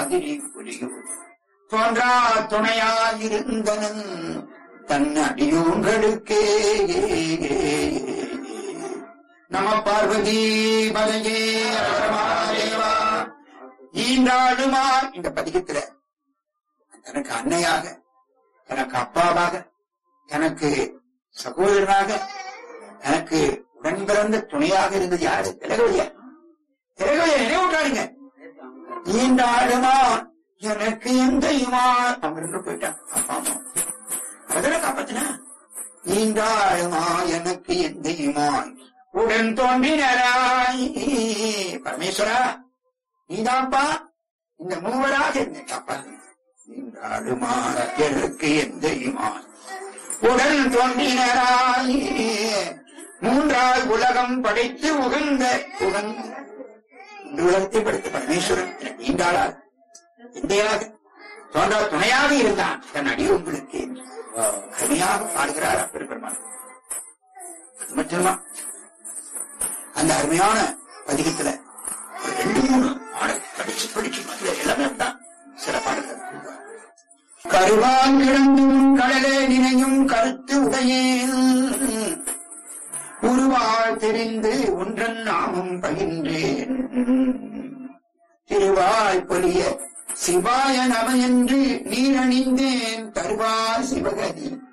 மாதிரி புரியும் தோன்றா துணையாயிருந்தனன் தன் அடியோங்களுக்கே நம பார்வதி பதையே தேவா ஈண்டாடுமா இந்த பதிகத்துல தனக்கு அன்னையாக தனக்கு அப்பாவாக தனக்கு சகோதரனாக தனக்கு உடன் பிறந்த துணையாக இருந்தது யாரு திலகவதியா திலகவதியா நினைவுட்டாருங்க ஈண்டாடுமா எனக்கு எந்தையுமா அவங்க ரெண்டு போயிட்டாங்க அப்பா அம்மா அதனை காப்பாத்தினா ஈண்டாடுமா எனக்கு எந்தையுமா உடன் தோன்றினராய் பரமேஸ்வரா நீதான்ப்பா இந்த மூவராக என்னை காப்பாத்து ஈண்டாடுமா எனக்கு எந்தையுமா உடன் தோன்றினராய் மூன்றாய் உலகம் படைத்து உகந்த உகந்த இந்த உலகத்தை படைத்த பரமேஸ்வரன் எனக்கு ஈண்டாளார் எந்தையாக தோன்றா துணையாக இருந்தான் தன் அடி உங்களுக்கு கடுமையாக பாடுகிறார் அப்பெருமான் அது மட்டுமா அந்த அருமையான பதிகத்துல ஒரு ரெண்டு மூணு பாடல் படிச்சு படிச்சு அதுல எல்லாமே தான் சில பாடல்கள் கருவாங்கிழந்தும் கடலே நினையும் கருத்து உடையேன் உருவாள் தெரிந்து ஒன்றன் நாமம் பகின்றேன் திருவாய் பொலிய சிவாய நம என்று நீரணிந்தேன் தருவாய் சிவகதி